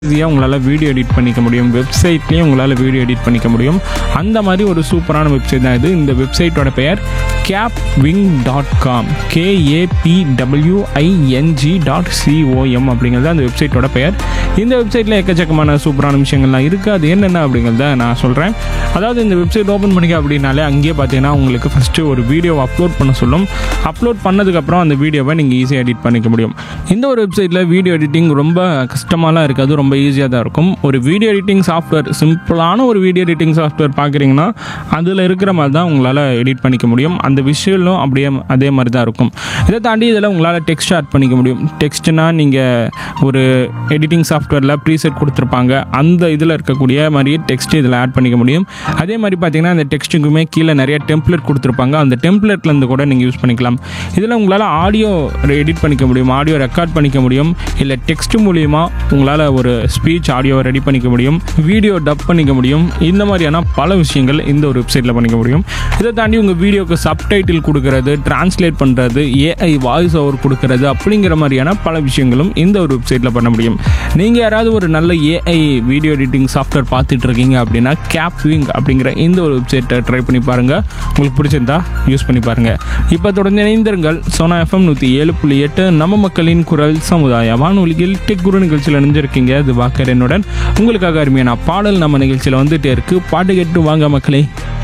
ஈஸியாக உங்களால் video edit பண்ணிக்க முடியும் வெப்சைட்லேயும் உங்களால் வீடியோ எடிட் பண்ணிக்க முடியும் அந்த மாதிரி ஒரு சூப்பரான வெப்சைட் தான் இது இந்த வெப்சைட்டோட பெயர் gap wing dot com கேஏபிடபிள்யூஐஎன்ஜி dot COM அப்படிங்கிறது அந்த வெப்சைட்டோட பெயர் இந்த வெப்சைட்டில் எக்கச்சக்கமான சூப்பரான விஷயங்கள்லாம் இருக்குது அது என்னென்ன அப்படிங்கிறத நான் சொல்கிறேன் அதாவது இந்த வெப்சைட் ஓப்பன் பண்ணிக்க அப்படின்னாலே அங்கேயே பார்த்தீங்கன்னா உங்களுக்கு ஃபஸ்ட்டு ஒரு வீடியோ அப்லோட் பண்ண சொல்லும் அப்லோட் பண்ணதுக்கப்புறம் அந்த வீடியோவை நீங்கள் ஈஸியாக எடிட் பண்ணிக்க முடியும் இந்த ஒரு வெப்சைட்டில் வீடியோ எடிட்டிங் ரொம்ப கஷ்டமாலாம் இருக்காது ரொம்ப ஈஸியாக தான் இருக்கும் ஒரு வீடியோ எடிட்டிங் சாஃப்ட்வேர் சிம்பிளான ஒரு வீடியோ எடிட்டிங் சாஃப்ட்வேர் பார்க்குறீங்கன்னா அதில் இருக்கிற மாதிரி தான் உங்களால் எடிட் பண்ணிக்க முடியும் அந்த விஷுவலும் அப்படியே அதே மாதிரி தான் இருக்கும் இதை தாண்டி இதில் உங்களால் டெக்ஸ்ட் ஆட் பண்ணிக்க முடியும் டெக்ஸ்ட்னா நீங்கள் ஒரு எடிட்டிங் சாஃப்ட்வேரில் ப்ரீசெட் கொடுத்துருப்பாங்க அந்த இதில் இருக்கக்கூடிய மாதிரியே டெக்ஸ்ட் இதில் ஆட் பண்ணிக்க முடியும் அதே மாதிரி பார்த்தீங்கன்னா அந்த டெக்ஸ்ட்டுக்குமே கீழே நிறைய டெம்ப்ளேட் கொடுத்துருப்பாங்க அந்த டெம்ப்ளேட்லேருந்து கூட நீங்கள் யூஸ் பண்ணிக்கலாம் இதில் உங்களால் ஆடியோ எடிட் பண்ணிக்க முடியும் ஆடியோ ரெக்கார்ட் பண்ணிக்க முடியும் இல்லை டெக்ஸ்ட் மூலியமாக உங்களால் ஒரு ஸ்பீச் ஆடியோவை ரெடி பண்ணிக்க முடியும் வீடியோ டப் பண்ணிக்க முடியும் இந்த மாதிரியான பல விஷயங்கள் இந்த ஒரு வெப்சைட்டில் பண்ணிக்க முடியும் இதை தாண்டி உங்கள் வீடியோக்கு சப்டைட்டில் கொடுக்கறது டிரான்ஸ்லேட் பண்ணுறது ஏஐ வாய்ஸ் ஓவர் கொடுக்கறது அப்படிங்கிற மாதிரியான பல விஷயங்களும் இந்த ஒரு வெப்சைட்டில் பண்ண முடியும் நீங்கள் யாராவது ஒரு நல்ல ஏஐ வீடியோ எடிட்டிங் சாஃப்ட்வேர் பார்த்துட்டு இருக்கீங்க அப்படின்னா கேப்விங் அப்படிங்கிற இந்த ஒரு வெப்சைட்டை ட்ரை பண்ணி பாருங்கள் உங்களுக்கு பிடிச்சிருந்தா யூஸ் பண்ணி பாருங்கள் இப்போ தொடர்ந்து இணைந்திருங்கள் சோனா எஃப்எம் நூற்றி ஏழு புள்ளி எட்டு நம்ம மக்களின் குரல் சமுதாய வானொலியில் டெக் குரு நிகழ்ச்சியில் இணைஞ்சிருக்கீங்க இது வாக்கர் என்னுடன் உங்களுக்காக அருமையான பாடல் நம்ம நிகழ்ச்சியில் வந்துட்டே இருக்கு பாட்டு கேட்டு வாங்க மக்களே